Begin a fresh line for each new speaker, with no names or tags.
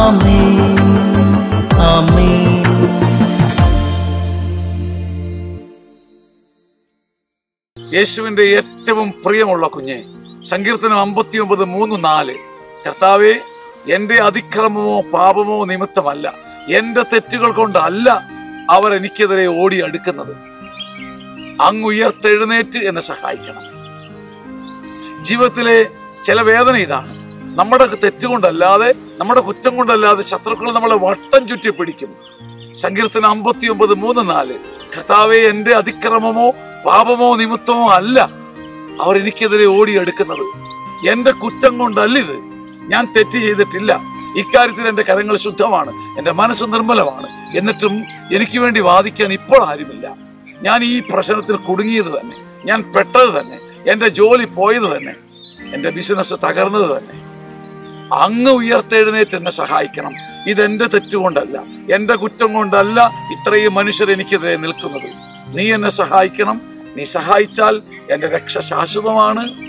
ആമേൻ ആമേൻ
യേശുവിന്റെ ഏറ്റവും പ്രിയമുള്ള കുഞ്ഞെ സങ്കീർത്തനം അമ്പത്തി ഒമ്പത് മൂന്ന് നാല് കർത്താവെ എന്റെ അതിക്രമമോ പാപമോ നിമിത്തമല്ല എന്റെ തെറ്റുകൾ കൊണ്ടല്ല അവർ എനിക്കെതിരെ ഓടി അടുക്കുന്നത് അങ്ങ് ഉയർത്തെഴുന്നേറ്റ് എന്നെ സഹായിക്കണം ജീവിതത്തിലെ ചില വേദന ഇതാണ് നമ്മുടെ തെറ്റുകൊണ്ടല്ലാതെ നമ്മുടെ കുറ്റം കൊണ്ടല്ലാതെ ശത്രുക്കൾ നമ്മളെ വട്ടം ചുറ്റി പിടിക്കും സങ്കീർത്തനം അമ്പത്തി ഒമ്പത് മൂന്ന് നാല് കർത്താവെ എന്റെ അതിക്രമമോ പാപമോ നിമിത്തമോ അല്ല അവർ എനിക്കെതിരെ ഓടിയെടുക്കുന്നത് എന്റെ കുറ്റം കൊണ്ടല്ല ഇത് ഞാൻ തെറ്റ് ചെയ്തിട്ടില്ല ഇക്കാര്യത്തിൽ എന്റെ കരങ്ങൾ ശുദ്ധമാണ് എന്റെ മനസ്സ് നിർമ്മലമാണ് എന്നിട്ടും എനിക്ക് വേണ്ടി വാദിക്കാൻ ഇപ്പോൾ ആരുമില്ല ഞാൻ ഈ പ്രശ്നത്തിൽ കുടുങ്ങിയത് തന്നെ ഞാൻ പെട്ടത് തന്നെ എന്റെ ജോലി പോയത് തന്നെ എന്റെ ബിസിനസ് തകർന്നത് തന്നെ അങ്ങ് ഉയർത്തെഴുന്നേറ്റ് എന്നെ സഹായിക്കണം ഇതെന്റെ തെറ്റുകൊണ്ടല്ല എന്റെ കുറ്റം കൊണ്ടല്ല ഇത്രയും മനുഷ്യർ എനിക്കെതിരെ നിൽക്കുന്നത് നീ എന്നെ സഹായിക്കണം നീ സഹായിച്ചാൽ എന്റെ രക്ഷ ശാശ്വതമാണ്